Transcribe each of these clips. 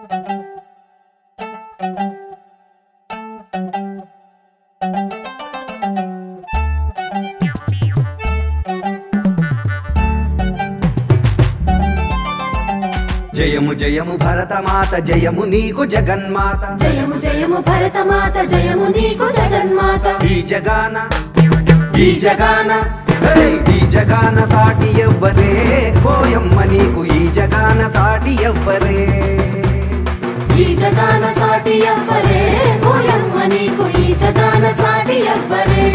జయము జయము భరతమాత జయము నీకు జగన్మాత జయము జయము భరతమాత జయము నీకు జగన్మాత ఈ జగాన ఈ జగాన హే! ఈ జగాన సాటి ఎవ్వరే పోయమ్మ నీకు ఈ జగాన సాటి ఎవ్వరే ఈ జగాన సాటి ఎవ్వరే పోయమ్మ నీకు ఈ జగాన సాటి ఎవ్వరే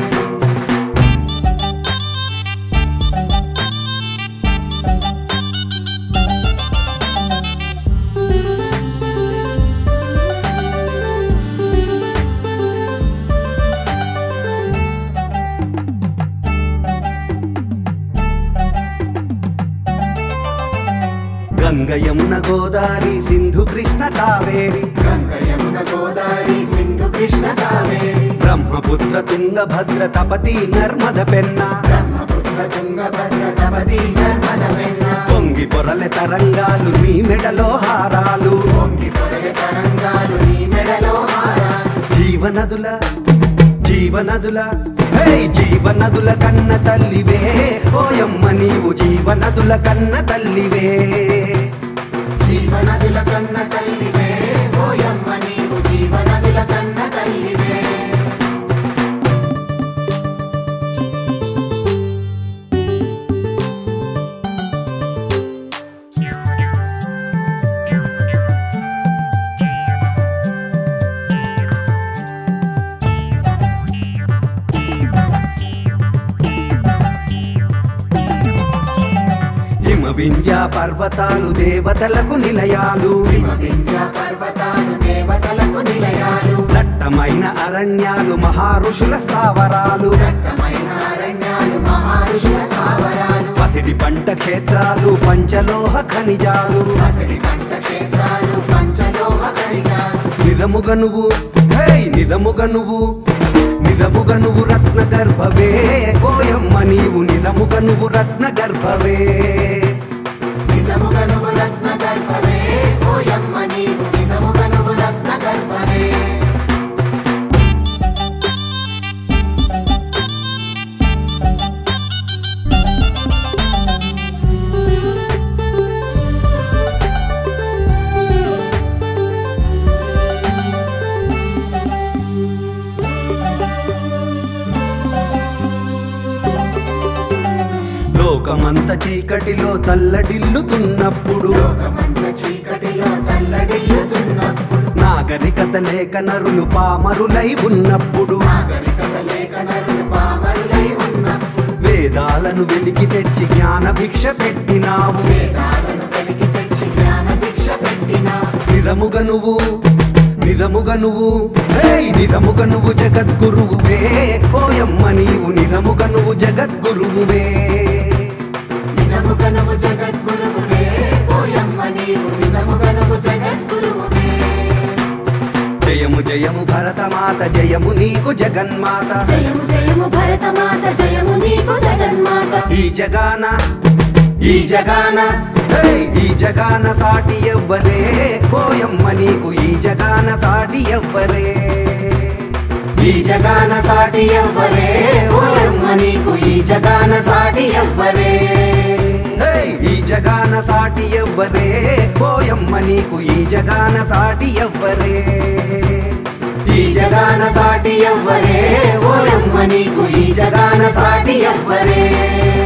గంగ యమున గోదారి సింధు కృష్ణ కావేరి గంగ యమున గోదావరి సింధు కృష్ణ కావేరి బ్రహ్మపుత్ర తుంగ భద్ర తపతి నర్మద పెన్న బ్రహ్మపుత్ర తుంగభద్ర తపతి నర్మద వెన్న పొంగి పొరలె తరంగాలు నీ మెడలో హారాలు పొంగి పొరగ తరంగాలు నీ మెడలో హారాలు జీవనదుల జీవనదుల హే జీవనదుల కన్న తల్లివే ఓయమ్మ నీవు జీవనదుల కన్న తల్లివే జీవనదుల కన్న తల్లివే పోయమ్మ నీవు జీవనదుల కన్న తల్లివే హిమ వింధ్య పర్వతాలు దేవతలకు నిలయాలు హిమ వింధ్య పర్వతాలు దేవతలకు నిలయాలు దట్టమైన అరణ్యాలు మహారుషుల స్థావరాలు దట్టమైన అరణ్యాలు మహర్షుల స్థావరాలు పసిడి పంట క్షేత్రాలు పంచలోహ ఖనిజాలు అసడి పంట క్షేత్రాలు పంచలోహ ఖనిజాలు నిజముగ నువ్వు హే నిజముగ నువ్వు నిజముగ నువ్వు రత్న గర్భవే ఓయమ్మ నీవు నిజముగ నువ్వు రత్న గర్భవే నిజముగ నువ్వు రత్న గర్భవే పోయమ్మ నీవు నిజముగ నువ్వు రత్న గర్భవే లోకమంత చీకటిలో తల్లడిల్లుతున్నప్పుడు లోకమంత చీకటిలో తల్లడిల్లుతున్నప్పుడు నాగరికత లేక నరులు పామరులై ఉన్నప్పుడు నాగరికత లేక నరులు పామరులై ఉన్నప్పుడు వేదాలను వెలికి తెచ్చి జ్ఞాన భిక్ష పెట్టినావు వేదాలను వెలికి తెచ్చి జ్ఞాన భిక్ష పెట్టిన నిజముగ నువ్వు నిజముగ నువ్వు హే నిజముగ నువ్వు జగద్గురువువే ఓయమ్మ నీవు నిజముగ నువ్వు జగద్గురువువే నిజముగ నువ్వు జగద్గురువువే పోయమ్మ నీవు నిజముగ నువ్వు జగద్గురువువే జయము జయము భరతమాత జయము నీకు జగన్మాత జయము జయము భరతమాత జయము నీకు జగన్మాత ఈ జగాన ఈ జగాన హే ఈ జగాన సాటి ఎవ్వరే ఓయమ్మ నీకు ఈ జగాన సాటి ఎవ్వరే ఈ జగాన సాటి ఎవ్వరే ఓయమ్మ నీకు ఈ జగాన సాటి ఎవ్వరే హే ఈ జగాన సాటి ఎవ్వరే ఓయమ్మ నీకు ఈ జగాన సాటి ఎవ్వరే ఈ జగాన సాటి ఎవ్వరే ఓయమ్మ నీకు ఈ జగాన సాటి ఎవ్వరే